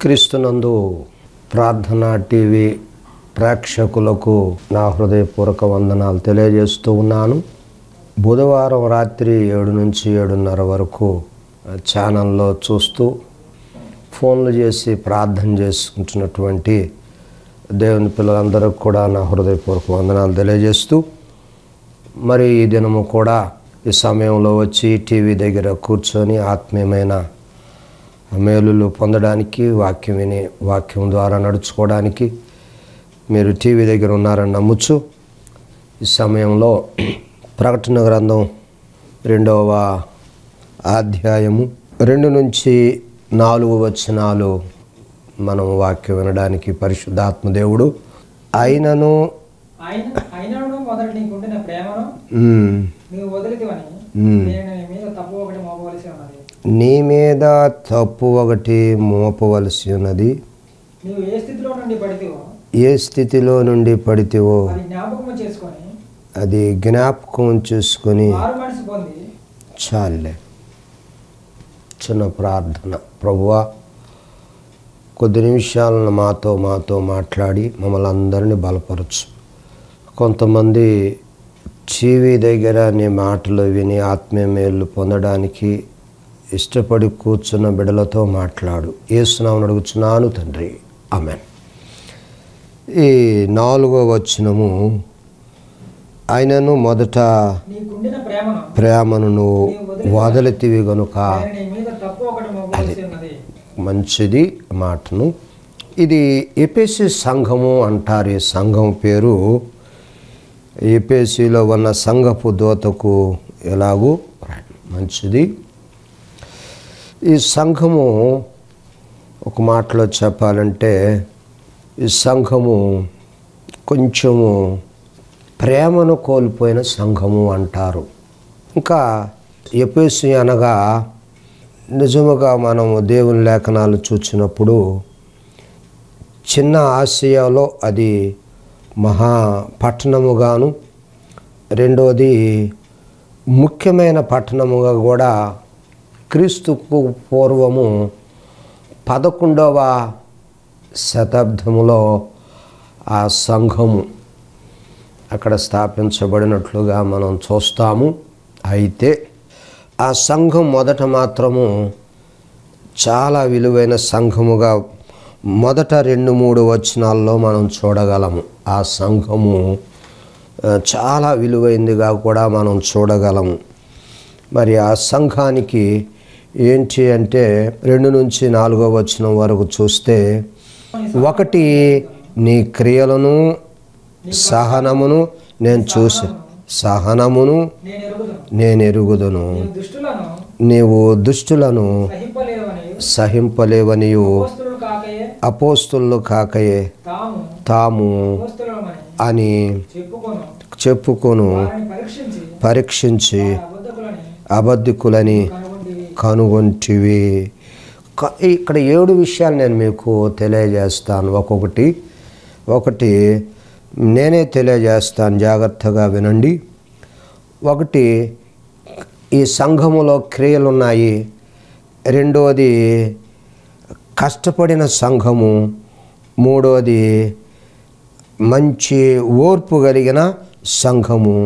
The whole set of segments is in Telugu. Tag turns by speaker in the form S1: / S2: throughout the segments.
S1: క్రీస్తునందు ప్రార్థనా టీవీ ప్రేక్షకులకు నా హృదయపూర్వక వందనాలు తెలియజేస్తూ ఉన్నాను బుధవారం రాత్రి ఏడు నుంచి ఏడున్నర వరకు ఛానల్లో చూస్తూ ఫోన్లు చేసి ప్రార్థన చేసుకుంటున్నటువంటి దేవుని పిల్లలందరికీ కూడా నా హృదయపూర్వక వందనాలు తెలియజేస్తూ మరి ఈ దినము కూడా ఈ సమయంలో వచ్చి టీవీ దగ్గర కూర్చొని ఆత్మీయమైన మేలులు పొందడానికి వాక్యం విని వాక్యం ద్వారా నడుచుకోవడానికి మీరు టీవీ దగ్గర ఉన్నారని నమ్ముచ్చు ఈ సమయంలో ప్రకటన గ్రంథం రెండవ అధ్యాయము రెండు నుంచి నాలుగు వచనాలు మనం వాక్యం వినడానికి పరిశుద్ధాత్మ దేవుడు అయినను
S2: ఆయన అయినను మొదట నీకుండిన ప్రేమను
S1: మ్,
S2: నీవు వదిలితివని
S1: మ్.
S2: నేను నీ మీద తప్పు ఒకటి మోపవలసి ఉన్నది
S1: నీ మీద తప్పు ఒకటి మోపవలసి ఉన్నది
S2: నీవు ఏ స్థితిలో నుండి పడితివో
S1: ఏ స్థితిలో నుండి పడితేవో
S2: అది జ్ఞాపకము చేసుకొని
S1: అది జ్ఞాపకం చేసుకొని
S2: మారు మనసు పొంది
S1: చాలే చిన్న ప్రార్థన ప్రభువా కొద్ది నిమిషాలను మాతో మాతో మాట్లాడి మమ్మల్ని అందరినీ బలపరచు కొంతమంది టీవీ దగ్గర నీ మాటలు విని ఆత్మీయ మేలు పొందడానికి ఇష్టపడి కూర్చున్న బిడలతో మాట్లాడు ఏసునామని అడుగుచున్నాను తండ్రి ఆమెన్ ఈ నాలుగో వచనము ఆయనను మొదట
S2: నీకుండిన ప్రేమను
S1: ప్రేమను నువ్వు వదలితివి గనుక
S2: నేను నీ మీద తప్పు ఒకటి మోపవలసి ఉన్నది
S1: మంచిది మాటను ఇది ఎపిసి సంఘము అంటారు ఈ సంఘం పేరు ఎపిసిలో ఉన్న సంఘపు దోతకు ఎలాగూ రాయండి. మంచిది ఈ సంఘము ఒక మాటలో చెప్పాలంటే ఈ సంఘము కొంచెము ప్రేమను కోల్పోయిన సంఘము అంటారు ఇంకా ఎపిసి అనగా నిజముగా మనము దేవుని లేఖనాలు చూసినప్పుడు చిన్న ఆసియాలో అది మహా పట్టణముగాను రెండోది ముఖ్యమైన పట్టణముగా కూడా క్రీస్తుకు పూర్వము పదకొండవ శతాబ్దములో ఆ సంఘము అక్కడ స్థాపించబడినట్లుగా మనం చూస్తాము అయితే ఆ సంఘం మొదట మాత్రము చాలా విలువైన సంఘముగా మొదట రెండు మూడు వచనాల్లో మనం చూడగలము ఆ సంఘము ఆ, చాలా విలువైందిగా కూడా మనం చూడగలము మరి ఆ సంఘానికి ఏంటి అంటే రెండు నుంచి నాలుగో వచనం వరకు చూస్తే ఒకటి నీ క్రియలను సహనమును నేను చూసి సహనమును
S2: నేను ఎరుగుదును
S1: నేను ఎరుగుదును
S2: నీవు దుష్టులను
S1: నీవు దుష్టులను
S2: సహింపలేవని
S1: సహింపలేవనియు
S2: పోస్తులు కాకయే
S1: అపోస్తులు కాకయే
S2: తాము
S1: తాము
S2: పోస్తులమని
S1: అని
S2: చెప్పుకొను
S1: చెప్పుకొను
S2: వారిని పరీక్షించి
S1: పరీక్షించి
S2: అబద్ధకులని
S1: అబద్ధికులని
S2: కనుగొంటివి
S1: కనుగొంటివి క- ఇక్కడ ఏడు విషయాలు నేను మీకు తెలియజేస్తాను ఒక్కొక్కటి ఒకటి నేనే తెలియజేస్తాను జాగ్రత్తగా వినండి ఒకటి ఈ సంఘములో క్రియలు ఉన్నాయి రెండవది కష్టపడిన సంఘము మూడవది మంచి ఓర్పు కలిగిన సంఘము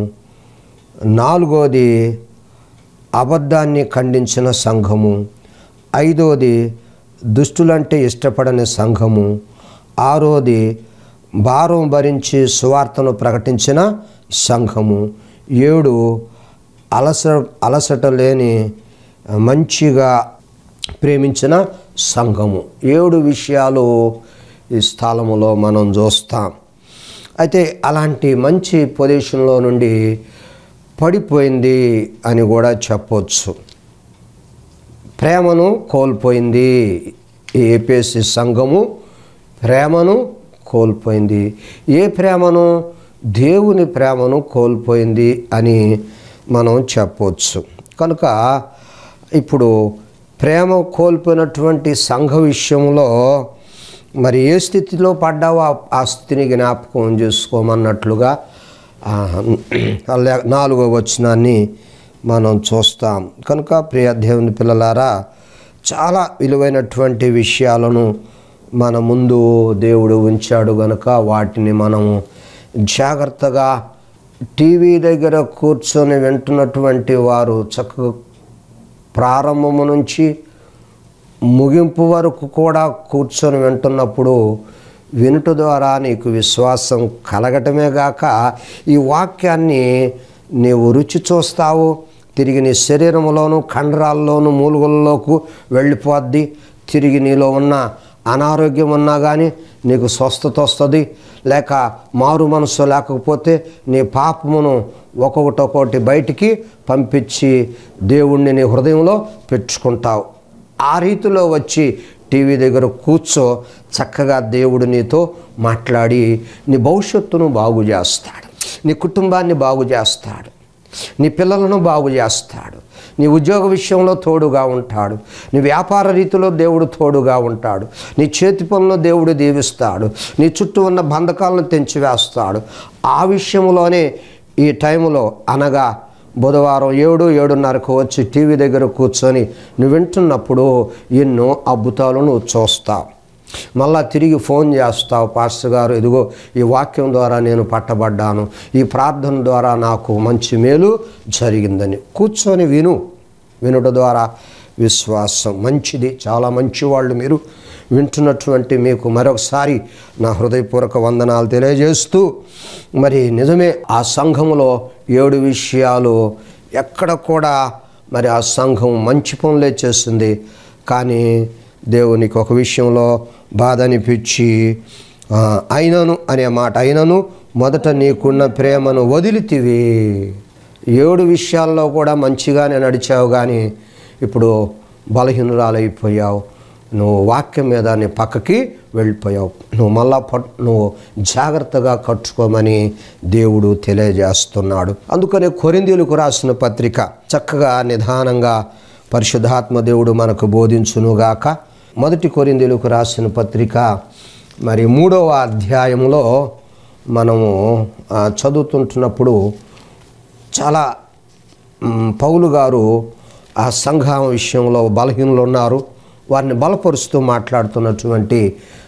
S1: నాలుగోది అబద్ధాన్ని ఖండించిన సంఘము ఐదోది దుష్టులంటే ఇష్టపడని సంఘము ఆరోది భారం భరించి సువార్తను ప్రకటించిన సంఘము ఏడు అలస అలసట లేని మంచిగా ప్రేమించిన సంఘము ఏడు విషయాలు ఈ స్థలములో మనం చూస్తాం అయితే అలాంటి మంచి పొజిషన్లో నుండి పడిపోయింది అని కూడా చెప్పొచ్చు ప్రేమను కోల్పోయింది ఈ ఏపీఎస్సి సంఘము ప్రేమను కోల్పోయింది ఏ ప్రేమను దేవుని ప్రేమను కోల్పోయింది అని మనం చెప్పవచ్చు కనుక ఇప్పుడు ప్రేమ కోల్పోయినటువంటి సంఘ విషయంలో మరి ఏ స్థితిలో పడ్డావో ఆ- ఆ స్థితిని జ్ఞాపకం చేసుకోమన్నట్లుగా ఆ, లే- నాలుగో వచనాన్ని మనం చూస్తాం కనుక ప్రియ దేవుని పిల్లలారా చాలా విలువైనటువంటి విషయాలను మన ముందు దేవుడు ఉంచాడు గనుక వాటిని మనము జాగ్రత్తగా టీవీ దగ్గర కూర్చొని వింటున్నటువంటి వారు చక్కగా ప్రారంభము నుంచి ముగింపు వరకు కూడా కూర్చొని వింటున్నప్పుడు వినుట ద్వారా నీకు విశ్వాసం కలగటమే గాక ఈ వాక్యాన్ని నీవు రుచి చూస్తావు తిరిగి నీ శరీరంలోను కండరాల్లోను మూలుగుల్లోకి వెళ్ళిపోద్ది తిరిగి నీలో ఉన్న అనారోగ్యం ఉన్నా కానీ నీకు స్వస్థత వస్తుంది లేక మారు మనసు లేకపోతే నీ పాపమును ఒక్కొక్కటి ఒక్కొక్కటి బయటికి పంపించి దేవుణ్ణి నీ హృదయంలో పెట్టుకుంటావు ఆ రీతిలో వచ్చి టీవీ దగ్గర కూర్చో చక్కగా దేవుడు నీతో మాట్లాడి నీ భవిష్యత్తును బాగు చేస్తాడు నీ కుటుంబాన్ని బాగు చేస్తాడు నీ పిల్లలను బాగు చేస్తాడు నీ ఉద్యోగ విషయంలో తోడుగా ఉంటాడు నీ వ్యాపార రీతిలో దేవుడు తోడుగా ఉంటాడు నీ చేతి పనుల్లో దేవుడు దీవిస్తాడు నీ చుట్టూ ఉన్న బంధకాలను తెంచివేస్తాడు ఆ విషయంలోనే ఈ టైంలో అనగా బుధవారం ఏడు ఏడున్నరకు వచ్చి టీవీ దగ్గర కూర్చొని నువ్వు వింటున్నప్పుడు ఎన్నో అద్భుతాలు నువ్వు చూస్తావు మళ్ళా తిరిగి ఫోన్ చేస్తావు పాస్టర్ గారు ఇదిగో ఈ వాక్యం ద్వారా నేను పట్టబడ్డాను ఈ ప్రార్థన ద్వారా నాకు మంచి మేలు జరిగిందని కూర్చొని విను వినుట ద్వారా విశ్వాసం మంచిది చాలా మంచివాళ్ళు మీరు వింటున్నటువంటి మీకు మరొకసారి నా హృదయపూర్వక వందనాలు తెలియజేస్తూ మరి నిజమే ఆ సంఘములో ఏడు విషయాలు ఎక్కడ కూడా మరి ఆ సంఘం మంచి పనులే చేస్తుంది కానీ దేవునికి ఒక విషయంలో బాధ అనిపించి ఆ, అయినను అనే మాట అయినను మొదట నీకున్న ప్రేమను వదిలితివి ఏడు విషయాల్లో కూడా మంచిగానే నడిచావు కానీ ఇప్పుడు బలహీనురాలైపోయావు నువ్వు వాక్యం మీద నీ పక్కకి వెళ్ళిపోయావు నువ్వు మళ్ళా పట్ నువ్వు జాగ్రత్తగా కట్టుకోమని దేవుడు తెలియజేస్తున్నాడు అందుకనే కొరిందీలకు రాసిన పత్రిక చక్కగా నిదానంగా పరిశుద్ధాత్మ దేవుడు మనకు బోధించునుగాక మొదటి కొరిందీలకు రాసిన పత్రిక మరి మూడవ అధ్యాయంలో మనము ఆ, చదువుతుంటున్నప్పుడు చాలా మ్, పౌలు గారు ఆ సంఘం విషయంలో బలహీనులు ఉన్నారు వారిని బలపరుస్తూ మాట్లాడుతున్నటువంటి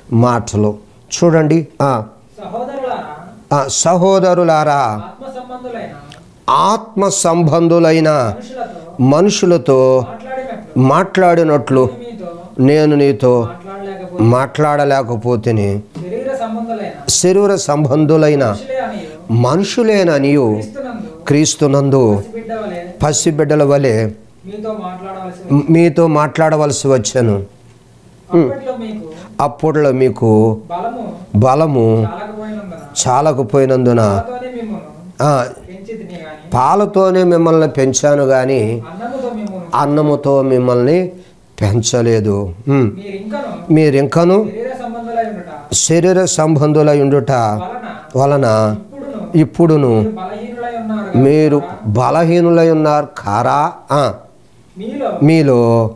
S1: మాటలు చూడండి ఆ,
S2: సహోదరులారా
S1: ఆ, సహోదరులారా
S2: ఆత్మ సంబంధులైన
S1: ఆత్మ సంబంధులైన
S2: మనుషులతో
S1: మనుషులతో
S2: మాట్లాడినట్లు
S1: మాట్లాడినట్లు
S2: మీతో
S1: నేను నీతో
S2: మాట్లాడలేకపోతే
S1: మాట్లాడలేకపోతేనే
S2: శరీర సంబంధులైన
S1: శరీర సంబంధులైన
S2: మనుషులే అని
S1: మనుషులేననియు
S2: క్రీస్తునందు
S1: క్రీస్తునందు
S2: బిడ్డ వలె
S1: పసిబిడ్డల వలె
S2: మీతో మాట్లాడవలసి
S1: మ్- మీతో మాట్లాడవలసి వచ్చాను
S2: అప్పట్లో మీకు
S1: అప్పుడులో మీకు
S2: బలము
S1: బలము
S2: చాలకపోయినందున
S1: చాలకపోయినందున
S2: పాలతోనే మిమ్మల్ని
S1: ఆ,
S2: పెంచితిని గాని
S1: పాలతోనే మిమ్మల్ని పెంచాను కానీ
S2: అన్నముతో మిమ్మల్ని
S1: అన్నముతో మిమ్మల్ని పెంచలేదు మ్.
S2: మీరు ఇంకను
S1: మీరింకను
S2: శరీర సంబంధులై ఉండట
S1: శరీర సంబంధులై ఉండుట
S2: వలన
S1: వలన
S2: ఇప్పుడును
S1: ఇప్పుడును
S2: మీరు బలహీనులై ఉన్నారు
S1: మీరు బలహీనులై ఉన్నారు కారా ఆ,
S2: మీలో
S1: మీలో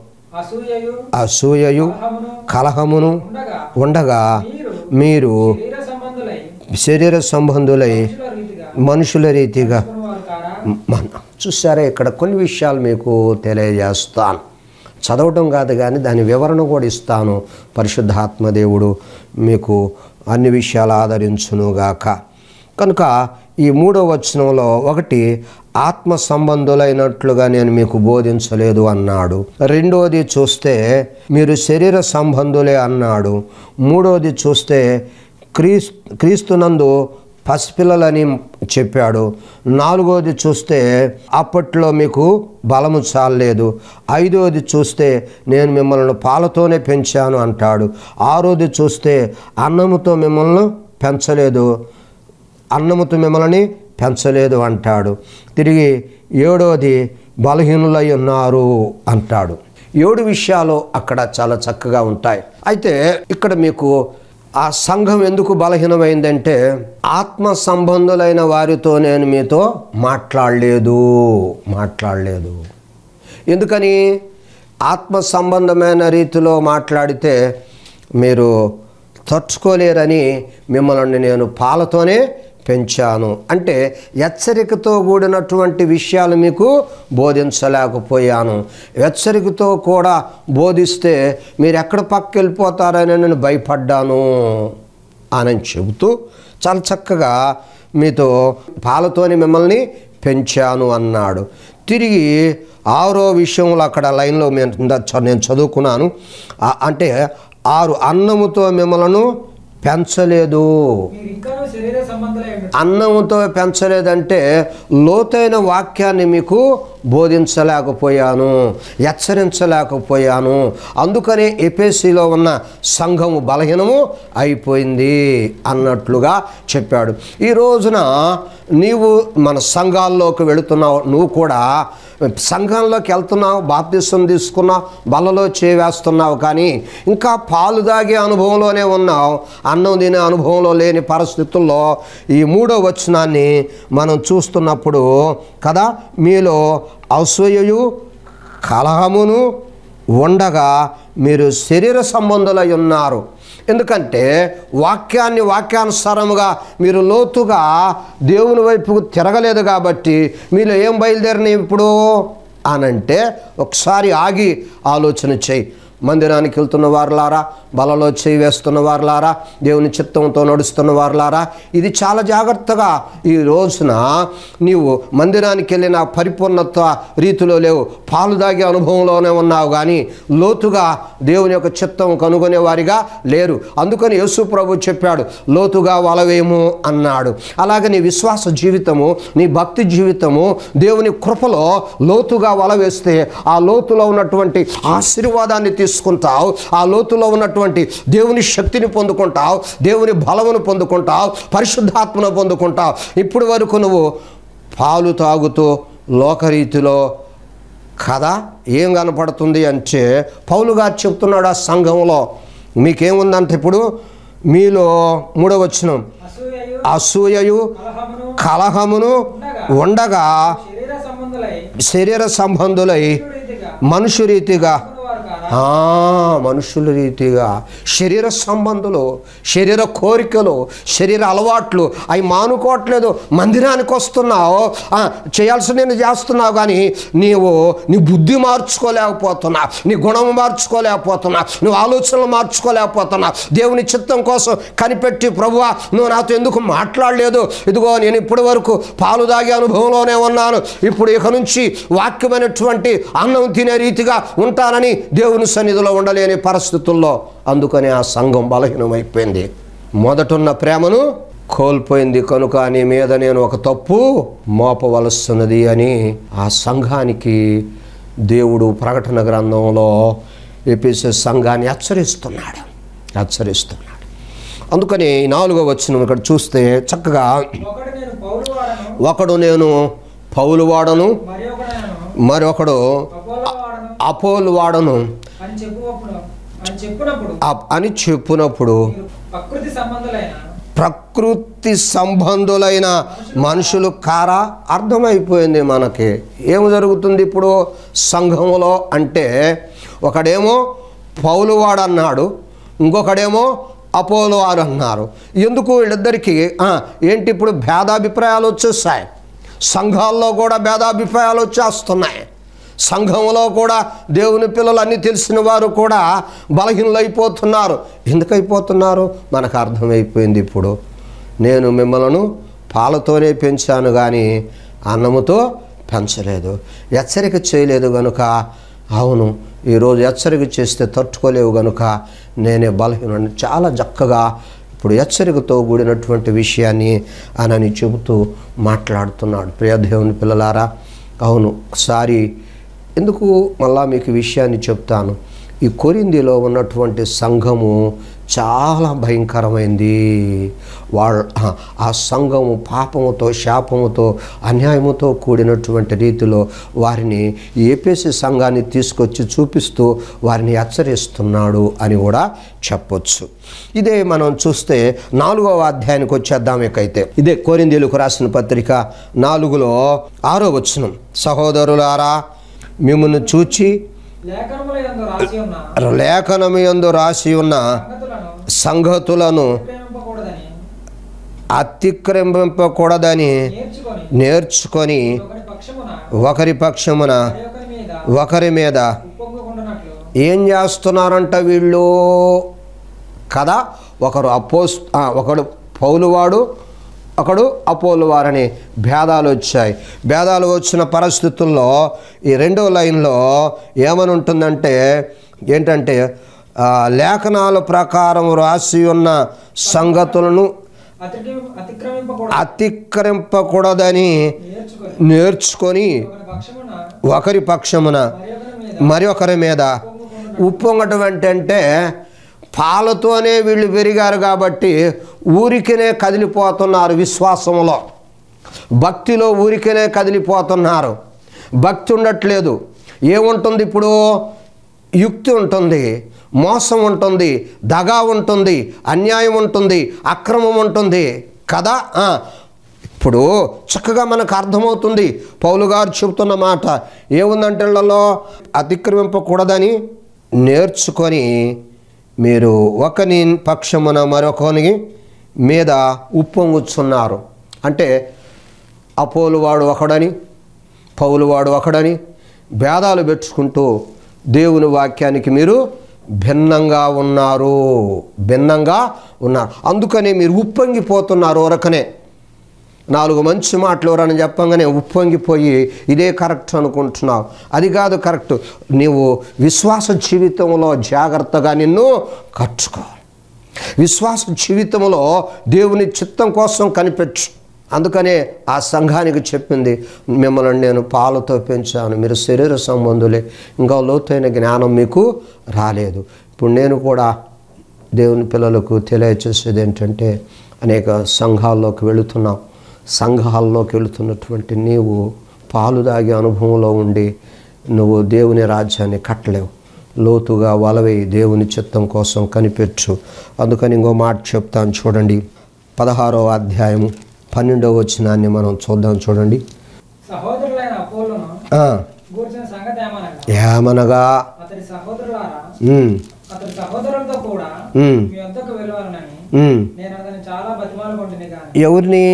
S2: అసూయయు
S1: అసూయయు
S2: కలహమును
S1: కలహమును
S2: ఉండగా
S1: ఉండగా
S2: మీరు
S1: మీరు
S2: శరీర సంబంధులై
S1: శరీర సంబంధులై
S2: మనుషుల రీతిగా
S1: మనుషుల రీతిగా
S2: వారు కారా
S1: మన చూసారా ఇక్కడ కొన్ని విషయాలు మీకు తెలియజేస్తాను చదవటం కాదు కానీ దాని వివరణ కూడా ఇస్తాను పరిశుద్ధాత్మదేవుడు మీకు అన్ని విషయాలు ఆదరించునుగాక కనుక ఈ మూడో వచనంలో ఒకటి ఆత్మ సంబంధులైనట్లుగా నేను మీకు బోధించలేదు అన్నాడు రెండోది చూస్తే మీరు శరీర సంబంధులే అన్నాడు మూడోది చూస్తే క్రీస్ క్రీస్తునందు పసిపిల్లలని చెప్పాడు నాలుగోది చూస్తే అప్పట్లో మీకు బలము చాలలేదు ఐదోది చూస్తే నేను మిమ్మల్ని పాలతోనే పెంచాను అంటాడు ఆరోది చూస్తే అన్నముతో మిమ్మల్ని పెంచలేదు అన్నముతో మిమ్మల్ని పెంచలేదు అంటాడు తిరిగి ఏడోది బలహీనులై ఉన్నారు అంటాడు ఏడు విషయాలు అక్కడ చాలా చక్కగా ఉంటాయి అయితే ఇక్కడ మీకు ఆ సంఘం ఎందుకు బలహీనమైందంటే ఆత్మ సంబంధులైన వారితో నేను మీతో మాట్లాడలేదు మాట్లాడలేదు ఎందుకని ఆత్మ సంబంధమైన రీతిలో మాట్లాడితే మీరు తట్టుకోలేరని మిమ్మల్ని నేను పాలతోనే పెంచాను అంటే హెచ్చరికతో కూడినటువంటి విషయాలు మీకు బోధించలేకపోయాను హెచ్చరికతో కూడా బోధిస్తే మీరు ఎక్కడ పక్కకి వెళ్ళిపోతారని నేను భయపడ్డాను అని చెబుతూ చాలా చక్కగా మీతో పాలతోని మిమ్మల్ని పెంచాను అన్నాడు తిరిగి ఆరో విషయంలో అక్కడ లైన్లో మేము ఇందా చ- నేను చదువుకున్నాను ఆ- అంటే ఆరు అన్నముతో మిమ్మలను పెంచలేదు
S2: మీరు ఇంకా శరీర సంబంధాలై ఉండటం
S1: అన్నంతో పెంచలేదంటే లోతైన వాక్యాన్ని మీకు బోధించలేకపోయాను హెచ్చరించలేకపోయాను అందుకనే ఎపేసిలో ఉన్న సంఘము బలహీనము అయిపోయింది అన్నట్లుగా చెప్పాడు ఈ రోజున నీవు మన సంఘాల్లోకి వెళుతున్నావు నువ్వు కూడా సంఘంలోకి వెళ్తున్నావు బాప్తిసం తీసుకున్నావు బలలో చేవేస్తున్నావు కానీ ఇంకా పాలు దాగే అనుభవంలోనే ఉన్నావు అన్నం తినే అనుభవంలో లేని పరిస్థితుల్లో ఈ మూడో వచనాన్ని మనం చూస్తున్నప్పుడు కదా మీలో అసూయయు కలహమును ఉండగా మీరు శరీర సంబంధులై ఉన్నారు ఎందుకంటే వాక్యాన్ని వాక్యానుసారముగా మీరు లోతుగా దేవుని వైపుకు తిరగలేదు కాబట్టి మీలో ఏం బయలుదేరినాయి ఇప్పుడు అనంటే ఒకసారి ఆగి ఆలోచన చేయి మందిరానికి వెళ్తున్న వారులారా బలలో చేయి వేస్తున్న వారులారా దేవుని చిత్తంతో నడుస్తున్న వారులారా ఇది చాలా జాగ్రత్తగా ఈ రోజున నీవు మందిరానికి వెళ్ళిన పరిపూర్ణత రీతిలో లేవు పాలు దాగే అనుభవంలోనే ఉన్నావు కానీ లోతుగా దేవుని యొక్క చిత్తం కనుగొనే వారిగా లేరు అందుకని యేసు ప్రభు చెప్పాడు లోతుగా వలవేము అన్నాడు అలాగే నీ విశ్వాస జీవితము నీ భక్తి జీవితము దేవుని కృపలో లోతుగా వల వేస్తే ఆ లోతులో ఉన్నటువంటి ఆశీర్వాదాన్ని తీసుకుంటావు ఆ లోతులో ఉన్నటువంటి దేవుని శక్తిని పొందుకుంటావు దేవుని బలమును పొందుకుంటావు పరిశుద్ధాత్మను పొందుకుంటావు ఇప్పుడు వరకు నువ్వు పాలు తాగుతూ లోకరీతిలో కథ ఏం కనపడుతుంది అంటే పౌలు గారు చెప్తున్నాడు ఆ సంఘంలో మీకేముందంటే ఇప్పుడు మీలో మూడో వచనం
S2: అసూయయు
S1: అసూయయు
S2: కలహమును
S1: కలహమును ఉండగా
S2: శరీర సంబంధులై
S1: శరీర సంబంధులై
S2: రీతిగా
S1: మనుషు రీతిగా
S2: వారు కారా
S1: ఆ, మనుషుల రీతిగా శరీర సంబంధులు శరీర కోరికలు శరీర అలవాట్లు అవి మానుకోవట్లేదు మందిరానికి వస్తున్నావు ఆ, చేయాల్సిన నేను చేస్తున్నావు కానీ నీవు నీ బుద్ధి మార్చుకోలేకపోతున్నా నీ గుణం మార్చుకోలేకపోతున్నా నువ్వు ఆలోచనలు మార్చుకోలేకపోతున్నా దేవుని చిత్తం కోసం కనిపెట్టి ప్రభువా నువ్వు నాతో ఎందుకు మాట్లాడలేదు ఇదిగో నేను ఇప్పటి వరకు పాలు దాగే అనుభవంలోనే ఉన్నాను ఇప్పుడు ఇక నుంచి వాక్యమైనటువంటి అన్నం తినే రీతిగా ఉంటానని దేవుని సన్నిధిలో ఉండలేని పరిస్థితుల్లో అందుకని ఆ సంఘం బలహీనమైపోయింది మొదటున్న ప్రేమను కోల్పోయింది కనుక నీ మీద నేను ఒక తప్పు మోపవలస్తున్నది అని ఆ సంఘానికి దేవుడు ప్రకటన గ్రంథంలో ఎపిసే సంఘాన్ని హెచ్చరిస్తున్నాడు హెచ్చరిస్తున్నాడు అందుకని ఈ నాలుగో వచ్చిన ఇక్కడ చూస్తే చక్కగా
S2: ఒకటి నేను పౌలు వాడను
S1: ఒకడు నేను పౌలు వాడను
S2: మరి ఒకడు నేను
S1: మరొకడు
S2: అపోలో వాడను
S1: అపోలు వాడను
S2: అని చెప్పునప్పుడు అని చెప్పినప్పుడు
S1: అప్- అని చెప్పినప్పుడు
S2: మీరు ప్రకృతి సంబంధులైన
S1: ప్రకృతి సంబంధులైన మనుషులు కారా అర్థమైపోయింది మనకి ఏమి జరుగుతుంది ఇప్పుడు సంఘంలో అంటే ఒకడేమో పౌలువాడు అన్నాడు ఇంకొకడేమో అపోలో వారు అన్నారు ఎందుకు వీళ్ళిద్దరికీ ఆ, ఏంటి ఇప్పుడు భేదాభిప్రాయాలు వచ్చేసాయి సంఘాల్లో కూడా భేదాభిప్రాయాలు వచ్చేస్తున్నాయి సంఘంలో కూడా దేవుని పిల్లలు అన్నీ తెలిసిన వారు కూడా బలహీనలైపోతున్నారు ఎందుకు అయిపోతున్నారు మనకు అర్థమైపోయింది ఇప్పుడు నేను మిమ్మలను పాలతోనే పెంచాను కానీ అన్నముతో పెంచలేదు హెచ్చరిక చేయలేదు కనుక అవును ఈరోజు హెచ్చరిక చేస్తే తట్టుకోలేవు కనుక నేనే బలహీన చాలా చక్కగా ఇప్పుడు హెచ్చరికతో కూడినటువంటి విషయాన్ని అనని చెబుతూ మాట్లాడుతున్నాడు ప్రియ దేవుని పిల్లలారా అవును ఒకసారి ఎందుకు మళ్ళా మీకు ఈ విషయాన్ని చెప్తాను ఈ కొరిందిలో ఉన్నటువంటి సంఘము చాలా భయంకరమైంది వాళ్ళ ఆ సంఘము పాపముతో శాపముతో అన్యాయముతో కూడినటువంటి రీతిలో వారిని ఏపీసీ సంఘాన్ని తీసుకొచ్చి చూపిస్తూ వారిని హెచ్చరిస్తున్నాడు అని కూడా చెప్పొచ్చు ఇదే మనం చూస్తే నాలుగవ అధ్యాయానికి వచ్చేద్దాం ఇకైతే ఇదే కోరిందీలకు రాసిన పత్రిక నాలుగులో ఆరో వచనం సహోదరులారా మిమ్మల్ని చూచి
S2: లేఖనముల యందు రాసి ఉన్న
S1: లేఖనము యందు రాసి ఉన్న
S2: సంగతులను
S1: సంగతులను
S2: ప్రేమింపకూడదని
S1: అతిక్రమింపకూడదని
S2: నేర్చుకొని
S1: నేర్చుకొని
S2: ఒకరి పక్షమున
S1: ఒకరి పక్షమున
S2: మరి ఒకరి మీద
S1: ఒకరి మీద
S2: ఉప్పొంగుకుంటున్నట్లు
S1: ఏం చేస్తున్నారంట వీళ్ళు కదా ఒకరు అపోస్ ఆ, ఒకడు పౌలువాడు ఒకడు అపోలువారని భేదాలు వచ్చాయి భేదాలు వచ్చిన పరిస్థితుల్లో ఈ రెండో లైన్లో ఏమని ఉంటుందంటే ఏంటంటే ఆ, లేఖనాల ప్రకారం రాసి ఉన్న సంగతులను
S2: అతిక్రమి అతిక్రమింపకూడదు
S1: అతిక్రమింపకూడదని
S2: నేర్చుకొని
S1: నేర్చుకొని
S2: ఒకరి పక్షమున
S1: ఒకరి పక్షమున
S2: మరి ఒకరి మీద
S1: మరి ఒకరి మీద ఉప్పొంగటం అంటే పాలతోనే వీళ్ళు పెరిగారు కాబట్టి ఊరికనే కదిలిపోతున్నారు విశ్వాసంలో భక్తిలో ఊరికనే కదిలిపోతున్నారు భక్తి ఉండట్లేదు ఏముంటుంది ఇప్పుడు యుక్తి ఉంటుంది మోసం ఉంటుంది దగా ఉంటుంది అన్యాయం ఉంటుంది అక్రమం ఉంటుంది కదా ఆ, ఇప్పుడు చక్కగా మనకు అర్థమవుతుంది పౌలు గారు చెబుతున్న మాట ఏముందంటే ఇళ్లలో అతిక్రమింపకూడదని నేర్చుకొని మీరు ఒకని పక్షమున మరొకని మీద ఉప్పొంగుచున్నారు అంటే అపోలు వాడు ఒకడని పౌలు వాడు ఒకడని భేదాలు పెట్టుకుంటూ దేవుని వాక్యానికి మీరు భిన్నంగా ఉన్నారు భిన్నంగా ఉన్నారు అందుకనే మీరు ఉప్పొంగిపోతున్నారు ఒరకనే నాలుగు మంచి మాటలు ఎవరని చెప్పంగానే ఉప్పొంగిపోయి ఇదే కరెక్ట్ అనుకుంటున్నావు అది కాదు కరెక్ట్ నీవు విశ్వాస జీవితంలో జాగ్రత్తగా నిన్ను కట్టుకోవాలి విశ్వాస జీవితంలో దేవుని చిత్తం కోసం కనిపెట్టు అందుకనే ఆ సంఘానికి చెప్పింది మిమ్మల్ని నేను పాలతో పెంచాను మీరు శరీర సంబంధులే ఇంకా లోతైన జ్ఞానం మీకు రాలేదు ఇప్పుడు నేను కూడా దేవుని పిల్లలకు తెలియచేసేది ఏంటంటే అనేక సంఘాల్లోకి వెళుతున్నాం సంఘాల్లోకి వెళుతున్నటువంటి నీవు పాలు దాగే అనుభవంలో ఉండి నువ్వు దేవుని రాజ్యాన్ని కట్టలేవు లోతుగా వలవై దేవుని చిత్తం కోసం కనిపెట్టు అందుకని ఇంకో మాట చెప్తాను చూడండి పదహారవ అధ్యాయము పన్నెండవ వచనాన్ని మనం చూద్దాం చూడండి
S2: సహోదరులైన అపోలోను
S1: ఆ,
S2: గూర్చిన సంగతి ఏమనగా
S1: ఏమనగా
S2: అతడి సహోదరులారా
S1: ఉమ్,
S2: అతడి సహోదరులతో కూడా
S1: ఉమ్,
S2: మీ వద్దకు వెళ్ళవాలని
S1: ఉమ్.
S2: నేను అతన్ని చాలా బతిమాలుకుంటుంది కానీ
S1: ఎవరిని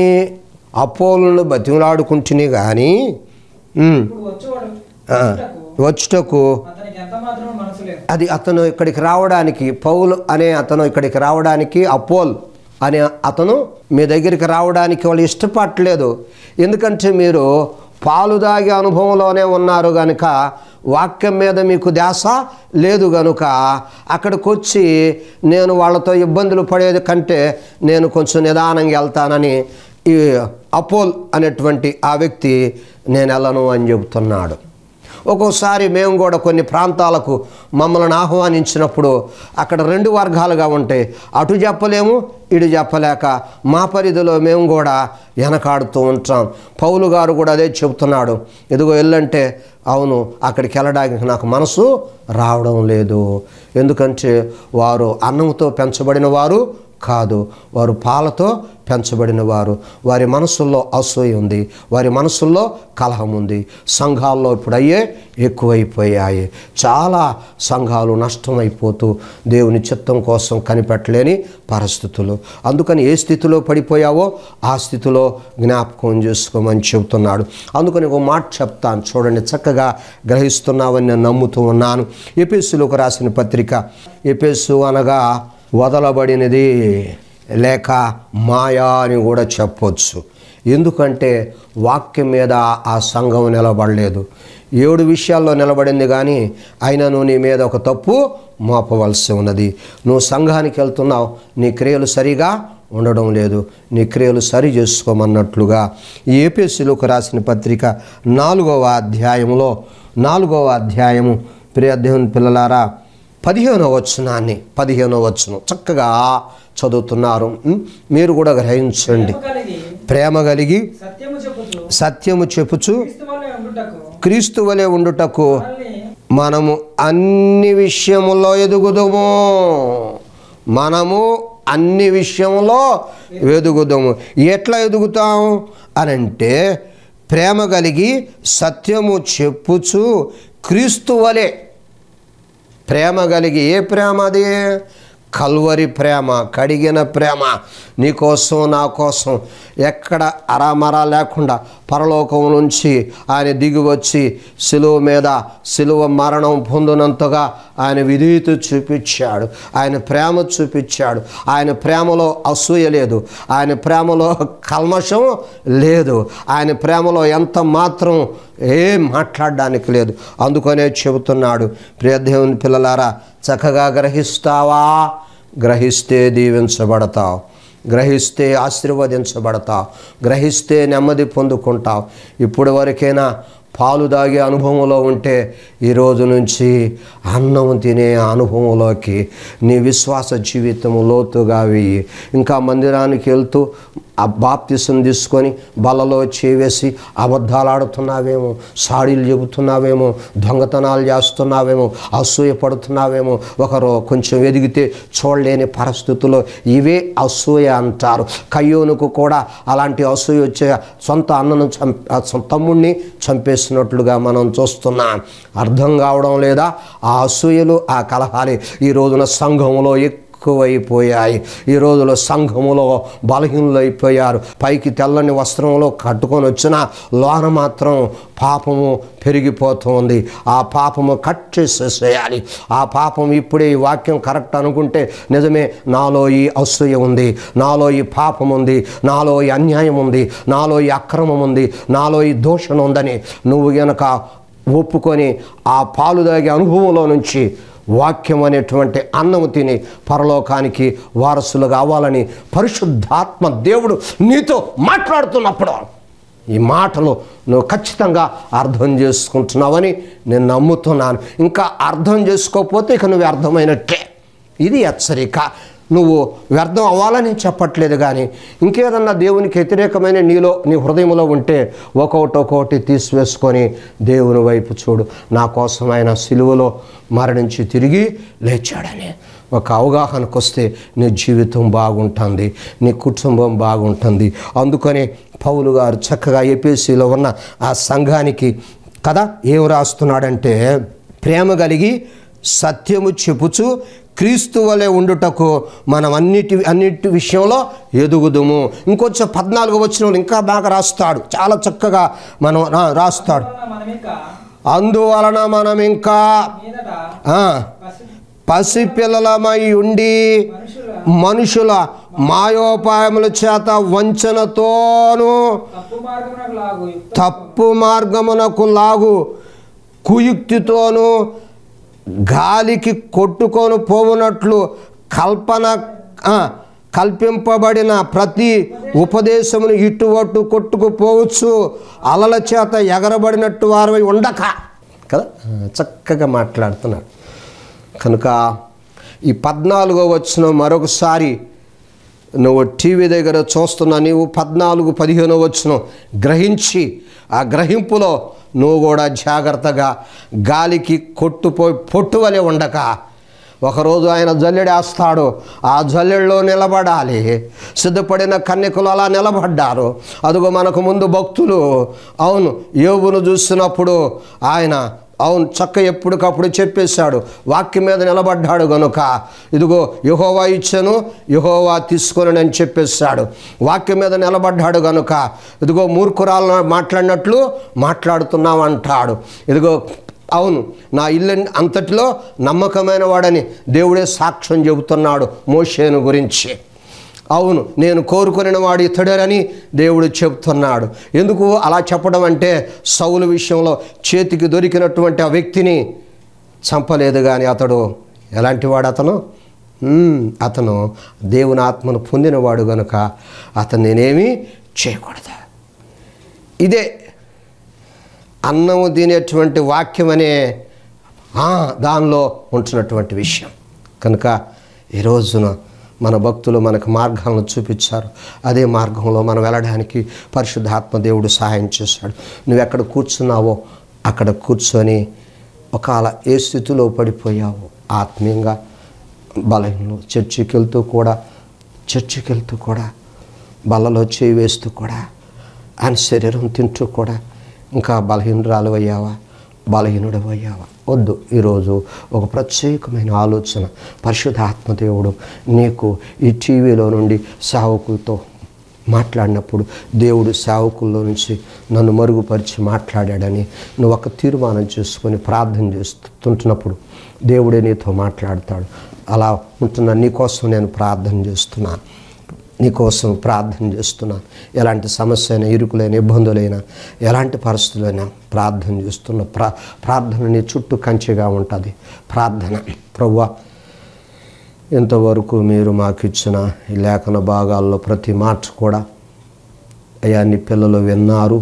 S1: అపోలను బతిమలాడుకుంటుని కానీ ఉమ్,
S2: ఇప్పుడు వచ్చేవాడు
S1: ఆ,
S2: వచ్చుటకు
S1: వచ్చుటకు
S2: అతనికి ఎంత మాత్రం మనసు లేదు
S1: అది అతను ఇక్కడికి రావడానికి పౌలు అనే అతను ఇక్కడికి రావడానికి అపోల్ అనే అతను మీ దగ్గరికి రావడానికి వాళ్ళు ఇష్టపడలేదు ఎందుకంటే మీరు పాలు దాగే అనుభవంలోనే ఉన్నారు కనుక వాక్యం మీద మీకు ధ్యాస లేదు గనుక అక్కడికి వచ్చి నేను వాళ్ళతో ఇబ్బందులు పడేది కంటే నేను కొంచెం నిదానంగా వెళ్తానని ఈ అపోల్ అనేటువంటి ఆ వ్యక్తి నేను వెళ్ళను అని చెబుతున్నాడు ఒక్కోసారి మేము కూడా కొన్ని ప్రాంతాలకు మమ్మల్ని ఆహ్వానించినప్పుడు అక్కడ రెండు వర్గాలుగా ఉంటాయి అటు చెప్పలేము ఇటు చెప్పలేక మా పరిధిలో మేము కూడా వెనకాడుతూ ఉంటాం పౌలు గారు కూడా అదే చెబుతున్నాడు ఎదుగో వెళ్ళంటే అవును అక్కడికి వెళ్ళడానికి నాకు మనసు రావడం లేదు ఎందుకంటే వారు అన్నంతో పెంచబడిన వారు కాదు వారు పాలతో పెంచబడిన వారు వారి మనసుల్లో అసూయ ఉంది వారి మనసుల్లో కలహం ఉంది సంఘాల్లో ఇప్పుడు అయ్యే ఎక్కువైపోయాయి చాలా సంఘాలు నష్టమైపోతూ దేవుని చిత్తం కోసం కనిపెట్టలేని పరిస్థితులు అందుకని ఏ స్థితిలో పడిపోయావో ఆ స్థితిలో జ్ఞాపకం చేసుకోమని చెబుతున్నాడు అందుకని ఒక మాట చెప్తాను చూడండి చక్కగా గ్రహిస్తున్నావని నేను నమ్ముతూ ఉన్నాను ఎపిస్సులకు రాసిన పత్రిక ఎపిస్సు అనగా వదలబడినది లేక మాయా అని కూడా చెప్పొచ్చు ఎందుకంటే వాక్యం మీద ఆ సంఘం నిలబడలేదు ఏడు విషయాల్లో నిలబడింది కానీ అయినను నీ మీద ఒక తప్పు మోపవలసి ఉన్నది నువ్వు సంఘానికి వెళ్తున్నావు నీ క్రియలు సరిగా ఉండడం లేదు నీ క్రియలు సరి చేసుకోమన్నట్లుగా ఈ ఏపీసీలోకి రాసిన పత్రిక నాలుగవ అధ్యాయంలో నాలుగవ అధ్యాయము ప్రియ దేవుని పిల్లలారా పదిహేనో వచనాన్ని పదిహేనో వచనం చక్కగా చదువుతున్నారు ఉం? మీరు కూడా గ్రహించండి
S2: ప్రేమ కలిగి
S1: ప్రేమ కలిగి
S2: సత్యము చెప్పుచు
S1: సత్యము చెప్పుచు
S2: క్రీస్తు వలె ఉండుటకు
S1: క్రీస్తు వలె ఉండుటకు
S2: మనల్ని
S1: మనము అన్ని విషయములో ఎదుగుదము మనము అన్ని విషయంలో ఎదుగుదాము ఎట్లా ఎదుగుతాం అని అంటే ప్రేమ కలిగి సత్యము చెప్పుచు క్రీస్తు వలె ప్రేమ కలిగి ఏ ప్రేమ అది కల్వరి ప్రేమ కడిగిన ప్రేమ నీకోసం నా కోసం ఎక్కడ అరామరా లేకుండా పరలోకం నుంచి ఆయన దిగి వచ్చి సిలువ మీద సిలువ మరణం పొందినంతగా ఆయన విధేయత చూపించాడు ఆయన ప్రేమ చూపించాడు ఆయన ప్రేమలో అసూయ లేదు ఆయన ప్రేమలో కల్మషం లేదు ఆయన ప్రేమలో ఎంత మాత్రం ఏం మాట్లాడడానికి లేదు అందుకనే చెబుతున్నాడు ప్రియ దేవుని పిల్లలారా చక్కగా గ్రహిస్తావా గ్రహిస్తే దీవించబడతావు గ్రహిస్తే ఆశీర్వదించబడతావు గ్రహిస్తే నెమ్మది పొందుకుంటావు ఇప్పటి వరకైనా పాలు దాగే అనుభవంలో ఉంటే ఈ రోజు నుంచి అన్నం తినే అనుభవంలోకి నీ విశ్వాస జీవితం లోతుగా వెయ్యి ఇంకా మందిరానికి వెళ్తూ ఆ బాప్తిసం తీసుకొని బలలో చేవేసి అబద్ధాలు ఆడుతున్నావేమో సాడీలు చెబుతున్నావేమో దొంగతనాలు చేస్తున్నావేమో అసూయ పడుతున్నావేమో ఒకరు కొంచెం ఎదిగితే చూడలేని పరిస్థితుల్లో ఇవే అసూయ అంటారు కయ్యోనుకు కూడా అలాంటి అసూయ వచ్చే సొంత అన్నను చంప ఆ సొంత తమ్ముడిని చంపేసినట్లుగా మనం చూస్తున్నాం అర్థం కావడం లేదా ఆ అసూయలు ఆ కలహాలు ఈ రోజున సంఘంలో ఎక్కువైపోయాయి ఈ రోజులో సంఘములో బలహీనులైపోయారు పైకి తెల్లని వస్త్రంలో కట్టుకొని వచ్చిన లోన మాత్రం పాపము పెరిగిపోతుంది ఆ పాపము కట్ చేసేసేయాలి ఆ పాపం ఇప్పుడే ఈ వాక్యం కరెక్ట్ అనుకుంటే నిజమే నాలో ఈ అసూయ ఉంది నాలో ఈ పాపం ఉంది నాలో ఈ అన్యాయం ఉంది నాలో ఈ అక్రమం ఉంది నాలో ఈ దోషణ ఉందని నువ్వు గనక ఒప్పుకొని ఆ పాలు తాగే అనుభవంలో నుంచి వాక్యం అనేటువంటి అన్నము తిని పరలోకానికి వారసులు కావాలని పరిశుద్ధాత్మ దేవుడు నీతో మాట్లాడుతున్నప్పుడు ఈ మాటలు నువ్వు ఖచ్చితంగా అర్థం చేసుకుంటున్నావని నేను నమ్ముతున్నాను ఇంకా అర్థం చేసుకోకపోతే ఇక నువ్వు అర్థమైనట్లే ఇది హెచ్చరిక నువ్వు వ్యర్థం అవ్వాలని చెప్పట్లేదు కానీ ఇంకేదన్నా దేవునికి వ్యతిరేకమైన నీలో నీ హృదయంలో ఉంటే ఒక్కొక్కటి ఒక్కొక్కటి తీసివేసుకొని దేవుని వైపు చూడు నా కోసం ఆయన సిలువలో మరణించి తిరిగి లేచాడని ఒక అవగాహనకు వస్తే నీ జీవితం బాగుంటుంది నీ కుటుంబం బాగుంటుంది అందుకనే పౌలు గారు చక్కగా ఏపీసీలో ఉన్న ఆ సంఘానికి కదా ఏం రాస్తున్నాడంటే ప్రేమ కలిగి సత్యము చెప్పుచు క్రీస్తు వలె ఉండుటకు మనం అన్నిటి అన్నిటి విషయంలో ఎదుగుదుము ఇంకొంచెం పద్నాలుగు వచ్చిన ఇంకా బాగా రాస్తాడు చాలా చక్కగా మనం రా- రాస్తాడు
S2: అందువలన మనం ఇంకా
S1: అందువలన మనం ఇంకా
S2: మీదట
S1: ఆ,
S2: పసి
S1: పసిపిల్లలమై ఉండి
S2: మనుషుల
S1: మనుషుల మాయోపాయముల చేత వంచనతోనూ
S2: తప్పు మార్గమునకు లాగు
S1: తప్పు మార్గమునకు లాగు కుయుక్తితోనూ గాలికి కొట్టుకొని పోవునట్లు కల్పన ఆ, కల్పింపబడిన ప్రతి ఉపదేశమును ఇటువట్టు కొట్టుకుపోవచ్చు అలల చేత ఎగరబడినట్టు వారు ఉండక కదా చక్కగా మాట్లాడుతున్నాడు కనుక ఈ పద్నాలుగో వచ్చిన మరొకసారి నువ్వు టీవీ దగ్గర చూస్తున్న నీవు పద్నాలుగు పదిహేను వచ్చును గ్రహించి ఆ గ్రహింపులో నువ్వు కూడా జాగ్రత్తగా గాలికి కొట్టుపోయి పొట్టువలే ఉండక ఒకరోజు ఆయన జల్లెడేస్తాడు ఆ జల్లెడలో నిలబడాలి సిద్ధపడిన కన్యకులు అలా నిలబడ్డారు అదిగో మనకు ముందు భక్తులు అవును యోగును చూసినప్పుడు ఆయన అవును చక్క ఎప్పటికప్పుడు చెప్పేశాడు వాక్యం మీద నిలబడ్డాడు గనుక ఇదిగో యహోవా ఇచ్చాను యహోవా తీసుకొని అని చెప్పేశాడు వాక్యం మీద నిలబడ్డాడు గనుక ఇదిగో మూర్ఖురాలు మాట్లాడినట్లు మాట్లాడుతున్నావు అంటాడు ఇదిగో అవును నా ఇల్లు అంతటిలో నమ్మకమైన వాడని దేవుడే సాక్ష్యం చెబుతున్నాడు మోషేను గురించి అవును నేను కోరుకుని వాడు ఇతడేనని దేవుడు చెబుతున్నాడు ఎందుకు అలా చెప్పడం అంటే సౌలు విషయంలో చేతికి దొరికినటువంటి ఆ వ్యక్తిని చంపలేదు కానీ అతడు ఎలాంటి వాడు అతను మ్మ్, అతను దేవుని ఆత్మను పొందినవాడు గనుక అతను నేనేమీ చేయకూడదు ఇదే అన్నము తినేటువంటి వాక్యం అనే ఆ, దానిలో ఉంటున్నటువంటి విషయం కనుక ఈ రోజున మన భక్తులు మనకు మార్గాలను చూపించారు అదే మార్గంలో మనం వెళ్ళడానికి పరిశుద్ధాత్మ దేవుడు సహాయం చేశాడు నువ్వు ఎక్కడ కూర్చున్నావో అక్కడ కూర్చొని ఒకవేళ ఏ స్థితిలో పడిపోయావో ఆత్మీయంగా బలహీనలు చర్చికి వెళ్తూ కూడా చర్చికి వెళ్తూ కూడా బల్లలో చేయి వేస్తూ కూడా ఆయన శరీరం తింటూ కూడా ఇంకా బలహీనరాలు అయ్యావా బలహీనుడవయ్యావా వద్దు ఈరోజు ఒక ప్రత్యేకమైన ఆలోచన పరిశుద్ధాత్మదేవుడు నీకు ఈ టీవీలో నుండి సేవకులతో మాట్లాడినప్పుడు దేవుడు సేవకుల్లో నుంచి నన్ను మరుగుపరిచి మాట్లాడాడని నువ్వు ఒక తీర్మానం చేసుకొని ప్రార్థన చేస్తుంటున్నప్పుడు దేవుడే నీతో మాట్లాడతాడు అలా ఉంటున్న నీకోసం నేను ప్రార్థన చేస్తున్నాను నీకోసం ప్రార్థన చేస్తున్నాను ఎలాంటి సమస్య అయినా ఇరుకులైన ఇబ్బందులైనా ఎలాంటి పరిస్థితులైనా ప్రార్థన చేస్తున్న ప్రా ప్రార్థన నీ చుట్టూ కంచెగా ఉంటుంది ప్రార్థన ప్రవ్వా ఇంతవరకు మీరు మాకు ఇచ్చిన ఈ లేఖన భాగాల్లో ప్రతి మాట కూడా అయ్యా నీ పిల్లలు విన్నారు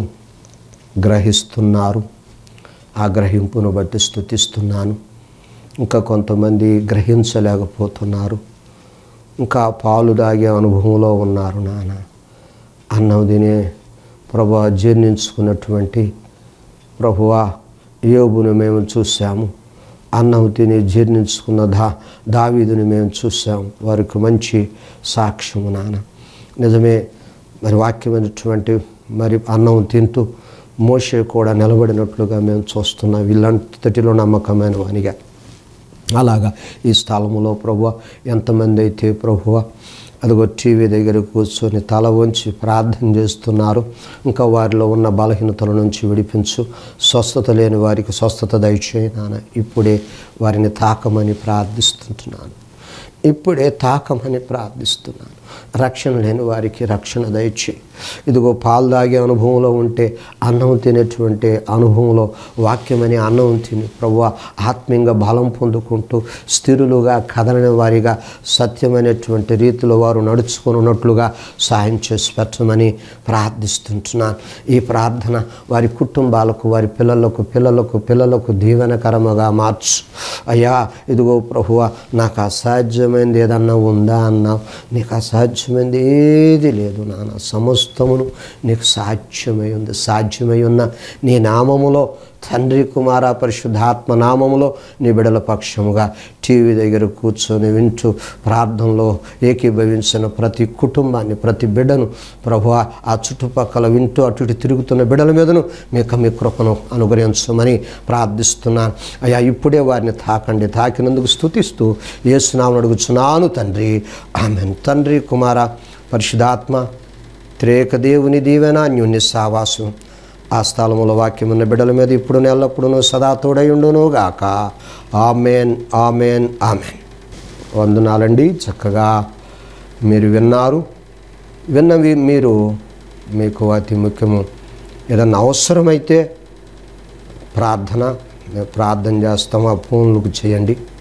S1: గ్రహిస్తున్నారు ఆ గ్రహింపును బట్టి స్థుతిస్తున్నాను ఇంకా కొంతమంది గ్రహించలేకపోతున్నారు ఇంకా పాలు తాగే అనుభవంలో ఉన్నారు నాన్న అన్నం తినే ప్రభా జీర్ణించుకున్నటువంటి ప్రభువా యోబును మేము చూసాము అన్నం తిని జీర్ణించుకున్న దా దావీదుని మేము చూసాము వారికి మంచి సాక్ష్యము నాన్న నిజమే మరి వాక్యమైనటువంటి మరి అన్నం తింటూ మోషే కూడా నిలబడినట్లుగా మేము చూస్తున్నాం వీళ్ళంతటిలో నమ్మకమైన వానిగా అలాగా ఈ స్థలములో ప్రభు ఎంతమంది అయితే ప్రభువ అదిగో టీవీ దగ్గర కూర్చొని తల వంచి ప్రార్థన చేస్తున్నారు ఇంకా వారిలో ఉన్న బలహీనతల నుంచి విడిపించు స్వస్థత లేని వారికి స్వస్థత దయచేయి నాన్న ఇప్పుడే వారిని తాకమని ప్రార్థిస్తుంటున్నాను ఇప్పుడే తాకమని ప్రార్థిస్తున్నాను రక్షణ లేని వారికి రక్షణ దయచేయి ఇదిగో పాలు తాగే అనుభవంలో ఉంటే అన్నం తినేటువంటి అనుభవంలో వాక్యమని అన్నం తిని ప్రభు ఆత్మీయంగా బలం పొందుకుంటూ స్థిరులుగా కదలని వారిగా సత్యమైనటువంటి రీతిలో వారు నడుచుకొని ఉన్నట్లుగా సాయం చేసి పెట్టమని ప్రార్థిస్తుంటున్నాను ఈ ప్రార్థన వారి కుటుంబాలకు వారి పిల్లలకు పిల్లలకు పిల్లలకు దీవెనకరముగా మార్చు అయ్యా ఇదిగో ప్రభువ నాకు అసాధ్యమైనది ఏదన్నా ఉందా అన్నావు నీకు అసాధ్యమైనది ఏది లేదు నాన్న సమస్తమును నీకు సాధ్యమై ఉంది సాధ్యమై ఉన్న నీ నామములో తండ్రి కుమార పరిశుద్ధాత్మ నామములో నీ బిడల పక్షముగా టీవీ దగ్గర కూర్చొని వింటూ ప్రార్థనలో ఏకీభవించిన ప్రతి కుటుంబాన్ని ప్రతి బిడ్డను ప్రభు ఆ చుట్టుపక్కల వింటూ అటు ఇటు తిరుగుతున్న బిడ్డల మీదను మీకు మీ కృపను అనుగ్రహించమని ప్రార్థిస్తున్నాను అయ్యా ఇప్పుడే వారిని తాకండి తాకినందుకు స్థుతిస్తూ ఏసునామను అడుగుచున్నాను తండ్రి ఆమె తండ్రి కుమార పరిశుధాత్మ త్రేక దేవుని దీవెన అన్యుని సావాసం ఆ స్థలముల వాక్యం ఉన్న బిడ్డల మీద ఇప్పుడు ఎల్లప్పుడూ సదా తోడయుండును గాక ఆమెన్ ఆమెన్ ఆమెన్ వందనాలండి చక్కగా మీరు విన్నారు విన్నవి మీరు మీకు అతి ముఖ్యము ఏదన్నా అవసరమైతే ప్రార్థన మేము ప్రార్థన చేస్తాము ఆ ఫోన్లకు చేయండి